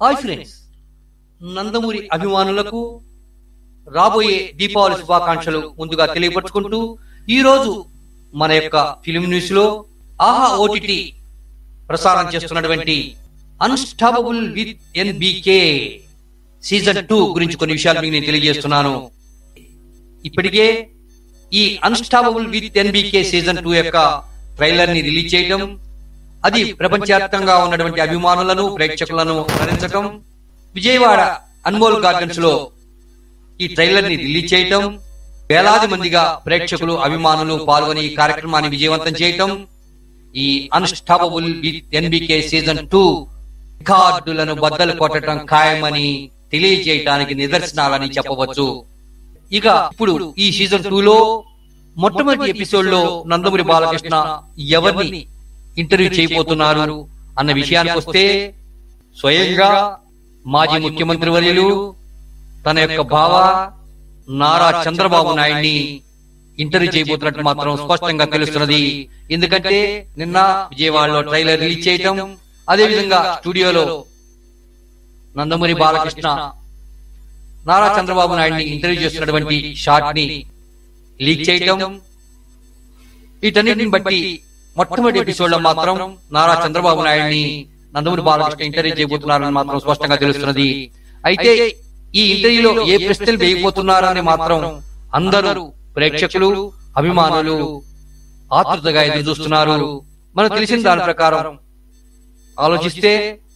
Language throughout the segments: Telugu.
హాయ్ ఫ్రెండ్స్ నందమూరి అభిమానులకు రాబోయే దీపావళి శుభాకాంక్షలు ముందుగా తెలియపరుచుకుంటూ ఈ రోజు మన యొక్క ఫిలిం న్యూస్ లో ఆహా ఓటీటీ ప్రసారం చేస్తున్నటువంటి Unstoppable with NBK season two గురించి కొన్ని విషయాలు మీకు నేను తెలియజేస్తున్నాను ఇప్పటికే ఈ Unstoppable with NBK season two యొక్క ట్రైలర్ ని రిలీజ్ చేయడం అది ప్రపంచవ్యాప్తంగా ఉన్నటువంటి అభిమానులను ప్రేక్షకులను ఆనందించటం విజయవాడ అన్మోల్ గార్డెన్స్ లో ఈ ట్రైలర్ ని రిలీజ్ చేయటం వేలాది మందిగా ప్రేక్షకులు అభిమానులు పాల్గొని ఈ కార్యక్రమాన్ని విజయవంతం చేయటం ఈ Unstoppable with NBK season two రికార్డులను బద్దలు కొట్టడం ఖాయమని తెలియజేయటానికి నిదర్శనాలని చెప్పవచ్చు ఇక ఇప్పుడు ఈ సీజన్ టూ లో మొట్టమొదటి ఎపిసోడ్ లో నందమూరి బాలకృష్ణ ఎవరిని ఇంటర్వ్యూ చేయబోతున్నారు అన్న విషయానికి వస్తే స్వయంగా మాజీ ముఖ్యమంత్రి వర్యులు తన యొక్క బావ నారా చంద్రబాబు నాయుడిని ఇంటర్వ్యూ చేయబోతున్నట్టు మాత్రం స్పష్టంగా తెలుస్తున్నది ఎందుకంటే నిన్న విజయవాడలో ట్రైలర్ రిలీజ్ చేయటం అదే విధంగా స్టూడియోలో నందమూరి బాలకృష్ణ నారా చంద్రబాబు నాయుడిని ఇంటర్వ్యూ చేస్తున్నటువంటి షాట్ ని లీక్ చేయటం వీటన్నిటిని బట్టి మొట్టమొదటి ఎపిసోడ్ లో మాత్రం నారా చంద్రబాబు నాయుడిని నందమూరి బాలకృష్ణ ఇంటర్వ్యూ చేయబోతున్నారని మాత్రం స్పష్టంగా తెలుస్తున్నది అయితే ఈ ఇంటర్వ్యూలో ఏ ప్రశ్నలు వేయబోతున్నారని మాత్రం అందరూ ప్రేక్షకులు అభిమానులు ఆతృతగా ఎదురు చూస్తున్నారు మనకు తెలిసిన దాని ప్రకారం ఆలోచిస్తే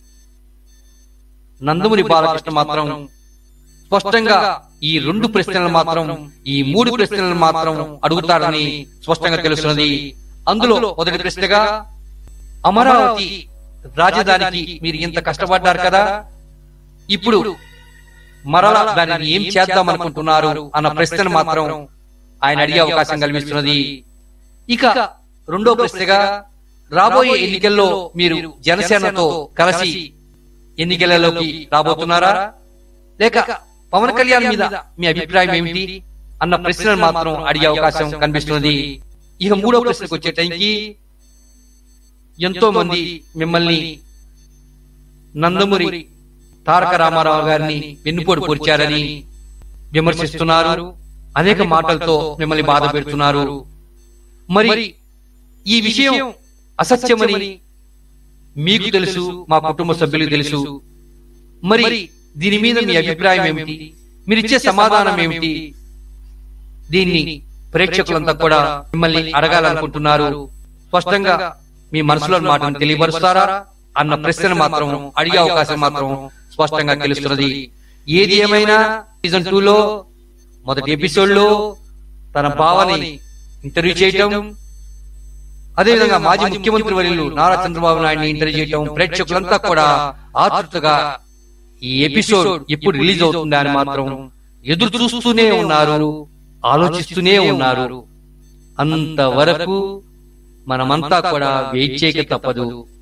నందమూరి బాలకృష్ణ మాత్రం స్పష్టంగా ఈ రెండు ప్రశ్నలు మాత్రం ఈ మూడు ప్రశ్నలు మాత్రం అడుగుతారని స్పష్టంగా తెలుస్తున్నది అందులో మొదటి ప్రశ్నగా అమరావతి రాజధానికి మీరు ఇంత కష్టపడ్డారు కదా ఇప్పుడు మరలా దానిని ఏం చేద్దాం అనుకుంటున్నారు అన్న ప్రశ్నను మాత్రం ఆయన అడిగే అవకాశం కల్పిస్తున్నది ఇక రెండో ప్రశ్నగా రాబోయే ఎన్నికల్లో మీరు జనసేనతో కలిసి ఎన్నికలలోకి రాబోతున్నారా లేక పవన్ కళ్యాణ్ మీద మీ అభిప్రాయం ఏమిటి అన్న ప్రశ్నలు మాత్రం అడిగే అవకాశం కనిపిస్తున్నది ఇక మూడో ప్రశ్నకు వచ్చే టైంకి ఎంతో మంది మిమ్మల్ని నందమూరి తారక రామారావు గారిని వెన్నుపోటు పొరిచారని విమర్శిస్తున్నారు అనేక మాటలతో మిమ్మల్ని బాధ పెడుతున్నారు మరి ఈ విషయం అసత్యమని మీకు తెలుసు మా కుటుంబ సభ్యులకు తెలుసు మరి దీని మీద మీ అభిప్రాయం ఏమిటి మీరిచ్చే సమాధానం ఏమిటి దీన్ని ప్రేక్షకులంతా కూడా మిమ్మల్ని అడగాలనుకుంటున్నారు స్పష్టంగా మీ మనసులో మాటను తెలియపరుస్తారా అన్న ప్రశ్న మాత్రం అడిగే అవకాశం మాత్రం స్పష్టంగా తెలుస్తున్నది ఏది ఏమైనా సీజన్ టూ లో మొదటి ఎపిసోడ్ లో తన భావని ఇంటర్వ్యూ చేయటం అదేవిధంగా మాజీ ముఖ్యమంత్రి వర్యులు నారా చంద్రబాబు నాయుడిని ఇంటర్వ్యూ చేయటం ప్రేక్షకులంతా కూడా ఆతృతగా ఈ ఎపిసోడ్ ఎప్పుడు రిలీజ్ అవుతుందా అని మాత్రం ఎదురు చూస్తూనే ఉన్నారు ఆలోచిస్తూనే ఉన్నారు అంతవరకు మనమంతా కూడా వెయిట్ చేయక తప్పదు